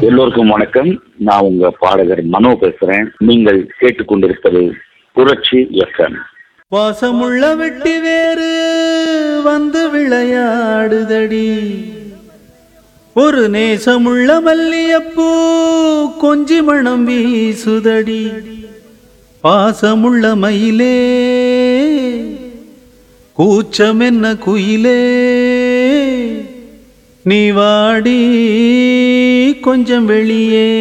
எல்லோருக்கும் வணக்கம் நான் உங்க பாடகர் மனோ பேசுறேன் நீங்கள் கேட்டுக்கொண்டிருப்பது புரட்சி எஃப்எம் வாசமுள்ள வெட்டி வேறு வந்து விளையாடுதடி ஒரு நேசமுள்ள மல்லியப்பூ கொஞ்சி மணம் வீசுதடி பாசமுள்ள மயிலே கூச்சம் என்ன குயிலே நீ வாடி கொஞ்சம் வெளியே